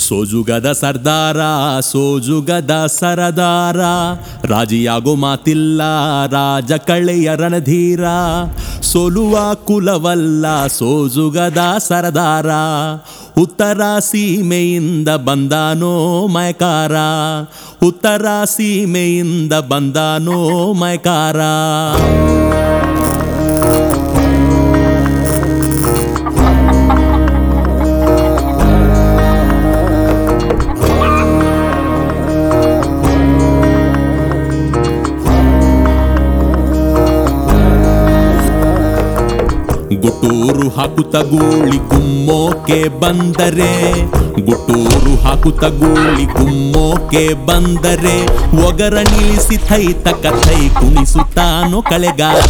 ಸೋಜುಗದ ಸರ್ದಾರ ಸೋಜುಗದ ಸರದಾರ ರಾಜಿಯಾಗೋ ಮಾತಿಲ್ಲ ರಾಜ ಕಳೆಯ ರಣಧೀರ ಸೋಲುವ ಕುಲವಲ್ಲ ಸೋಜುಗದ ಸರದಾರ ಉತ್ತರ ಸೀಮೆಯಿಂದ ಬಂದಾನೋ ಮಯಕಾರ ಉತ್ತರ ಸೀಮೆಯಿಂದ ಬಂದಾನೋ ಮಯಕಾರ ಗುಟೂರು ಹಾಕುತ್ತ ಗೂಳಿ ಗುಮ್ಮೋಕೆ ಬಂದರೆ ಗುಟೂರು ಹಾಕುತ್ತ ಗೂಳಿ ಗುಮ್ಮೋಕೆ ಬಂದರೆ ಒಗರ ನಿಲ್ಲಿಸಿ ಥೈ ತಕ ಥೈ ಕುಣಿಸುತ್ತಾನೋ ಕಳೆಗಾರ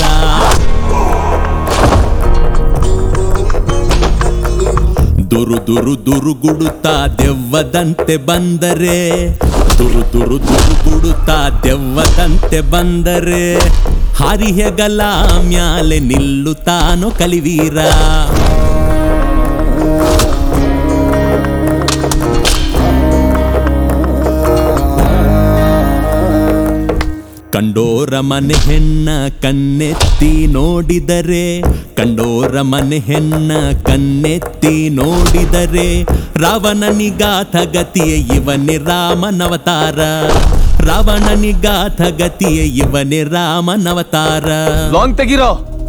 ದುರು ದುರು ದುರುಗುಡುತ್ತಾ ದೆವ್ವದಂತೆ ಬಂದರೆ ದುರು ದುರು ದುರುಗುಡುತ್ತಾ ದೆವ್ವದಂತೆ ಬಂದರೆ ಹರಿಹೆಗಲ ಮ್ಯಾಲೆ ನಿಲ್ಲುತ್ತಾನೋ ಕಲಿವೀರ ಕಂಡೋರ ಮನೆ ಹೆಣ್ಣ ಕಣ್ಣೆತ್ತಿ ನೋಡಿದರೆ ಕಂಡೋರ ಮನೆ ಹೆಣ್ಣ ಕಣ್ಣೆತ್ತಿ ನೋಡಿದರೆ ರಾವಣನಿಗಾಥ ಗತಿಯ ಇವನೇ ರಾಮನವತಾರ ರಾವಣನಿಗಾಥ ಗತಿಯ ಇವನೇ ರಾಮನವತಾರ ಲಾಂಗ್ ತೆಗಿರೋ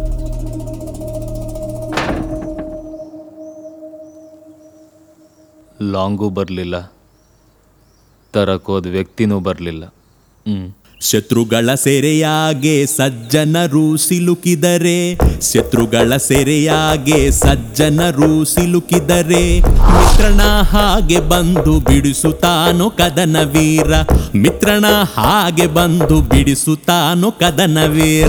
ಲಾಂಗೂ ಬರಲಿಲ್ಲ ತರಕೋದ್ ವ್ಯಕ್ತಿನೂ ಬರಲಿಲ್ಲ ಹ್ಮ್ ಶತ್ರುಗಳ ಸೆರೆಯಾಗೆ ಸಜ್ಜನರು ಸಿಲುಕಿದರೆ ಶತ್ರುಗಳ ಸೆರೆಯಾಗೆ ಸಜ್ಜನರು ಸಿಲುಕಿದರೆ ಮಿತ್ರನ ಹಾಗೆ ಬಂದು ಬಿಡಿಸುತ್ತಾನೋ ಕದನ ವೀರ ಮಿತ್ರನ ಹಾಗೆ ಬಂದು ಬಿಡಿಸುತ್ತಾನೋ ಕದನ ವೀರ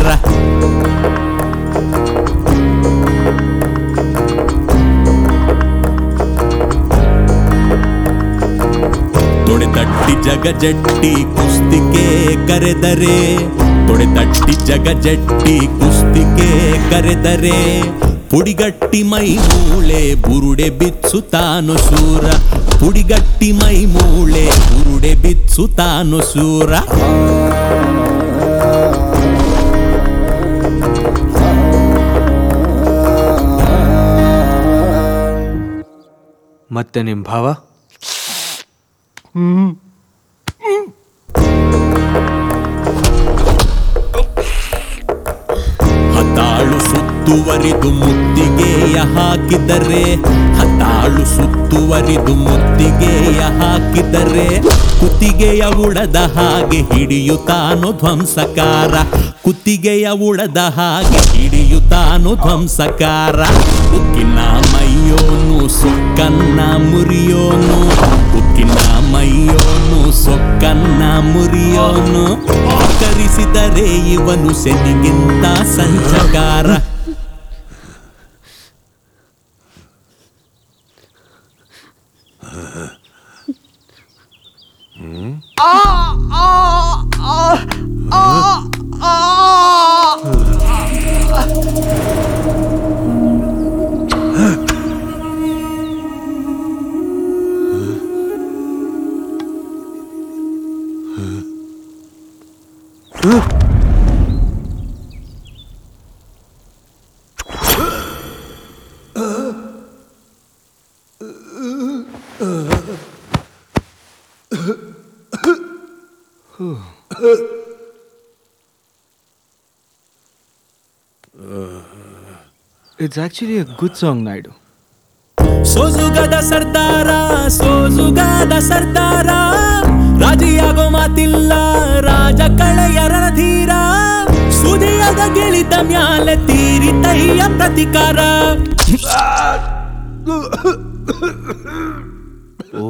ತೊಡೆತಟ್ಟಿ ಜಗಜಟ್ಟಿ ಕುಸ್ತಿಗೆ ಕರೆದರೆ ತೊಡೆತಟ್ಟಿ ಜಗಜಟ್ಟಿ ಕುಸ್ತಿಗೆ ಕರೆದರೆ ಪುಡಿಗಟ್ಟಿ ಮೈ ಮೂಳೆ ಬುರುಡೆ ಬಿಚ್ಚುತ್ತಾನು ಸೂರ ಪುಡಿಗಟ್ಟಿ ಮೈ ಮೂಳೆ ಬುರುಡೆ ಬಿಚ್ಚುತ್ತಾನು ಸೂರ ಮತ್ತೆ ನಿಮ್ಮ ಭಾವ ಹತ್ತಾಳು ಸುತ್ತುವರಿದು ಮುತ್ತಿಗೆಯ ಹಾಕಿದರೆ ಹತ್ತಾಳು ಸುತ್ತುವರಿದು ಮುತ್ತಿಗೆಯ ಹಾಕಿದರೆ ಕುತ್ತಿಗೆಯ ಉಳದ ಹಾಗೆ ಹಿಡಿಯುತ್ತಾನೋ ಧ್ವಂಸಕಾರ ಕುತ್ತಿಗೆಯ ಉಳದ ಹಾಗೆ ಹಿಡಿಯುತ್ತಾನೋ ಧ್ವಂಸಕಾರ ಉಕ್ಕಿನ ಮೈಯೋನು ಸೊಕ್ಕನ್ನ ಮುರಿಯೋನು ಉಕ್ಕಿನ ಮೈಯೋನು ಸೊಕ್ಕನ್ನ ಮುರಿಯೋನು ಕರಿಸಿದರೆ ಇವನು ಸೆನಿಗಿಂತ ಸಂಚಕಾರ it's actually a good song Naidu ಸೋಜುಗದ ಸರ್ದಾರ ಸೋಜುಗದ ಸರ್ದಾರ ರಾಜಿಯಾಗೋ ಮಾತಿಲ್ಲ ರಾಜ ಕಳೆಯ ರಣಧೀರ ಸುದಿಯದ ಗೆಳಿದ ಮ್ಯಾಲೆ ತೀರಿತಯ್ಯ ಪ್ರತಿಕಾರ ಓ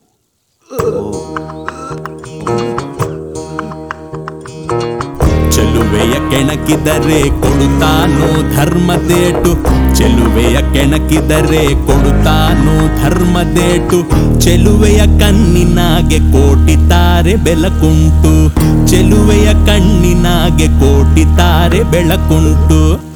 ಚೆಲುವೆಯ ಕೆಣಕಿದರೆ ಕೊಡುತ್ತಾನೋ ಧರ್ಮದೇಟು ಚೆಲುವೆಯ ಕೆಣಕಿದರೆ ಕೊಡುತ್ತಾನೋ ಧರ್ಮದೇಟು ಚೆಲುವೆಯ ಕಣ್ಣಿನಾಗೆ ಕೋಟಿತಾರೆ ಬೆಳಕುಂಟು ಚೆಲುವೆಯ ಕಣ್ಣಿನಾಗೆ ಕೋಟಿತಾರೆ ಬೆಳಕುಂಟು